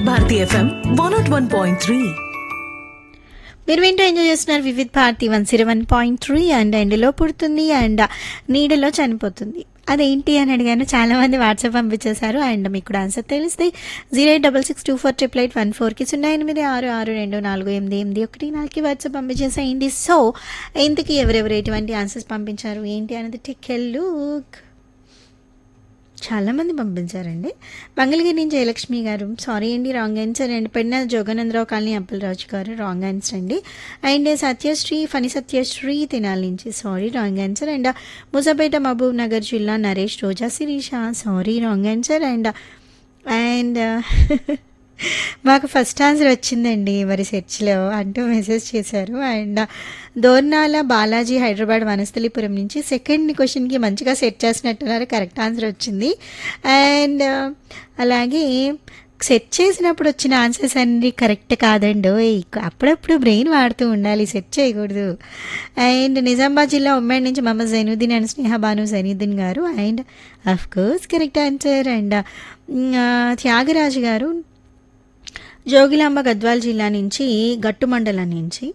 Bharati FM one naught one point three మీరు వింటూ enjoy చేస్తున్నారు Vividh Bharati one zero one point three and ఎండలో పుడుతుంది అండ్ నీడలో చనిపోతుంది అదేంటి అని అడిగాను చాలా మంది వాట్సాప్ పంపించేశారు అండ్ మీకు కూడా ఆన్సర్ తెలిస్తే zero eight double six two four triple eight one ఫోర్కి సున్నా ఎనిమిది ఆరు ఆరు రెండు నాలుగు ఎనిమిది ఎనిమిది ఒకటి నాలుగుకి వాట్సాప్ పంపించేసేయండి సో ఇంతకీ ఎవరెవరు ఎటువంటి ఆన్సర్స్ పంపించారు ఏంటి అనేది టెక్ లుక్ చాలామంది పంపించారండి మంగళగిరి నుంచి జయలక్ష్మి గారు సారీ అండి రాంగ్ ఆన్సర్ అండ్ పెన్న జోగానందరావు కాలనీ అప్పలరాజు గారు రాంగ్ ఆన్సర్ అండి అండ్ సత్యశ్రీ ఫణి సత్యశ్రీ తినాలి నుంచి sorry wrong answer and Musapet Mahabubnagar జిల్లా Naresh Roja Sirisha sorry wrong answer and and మాకు ఫస్ట్ ఆన్సర్ వచ్చిందండి మరి సెర్చ్లో అంటూ మెసేజ్ చేశారు అండ్ దోర్నాల బాలాజీ హైదరాబాద్ వనస్థలిపురం నుంచి సెకండ్ క్వశ్చన్కి మంచిగా సెట్ చేసినట్టున్నారు కరెక్ట్ ఆన్సర్ వచ్చింది అండ్ అలాగే సెట్ చేసినప్పుడు వచ్చిన ఆన్సర్స్ అన్ని కరెక్ట్ కాదండి ఓయ్. అప్పుడప్పుడు బ్రెయిన్ వాడుతూ ఉండాలి సెట్ చేయకూడదు అండ్ నిజామాబాద్ జిల్లా ఉమ్మడి నుంచి మహమ్మద్ జైనుద్దీన్ అండ్ స్నేహ బాను జైనుద్దీన్ గారు and of course correct answer and Tyagaraju గారు జోగిలాంబ గద్వాల్ జిల్లా నుంచి గట్టు మండలం నుంచి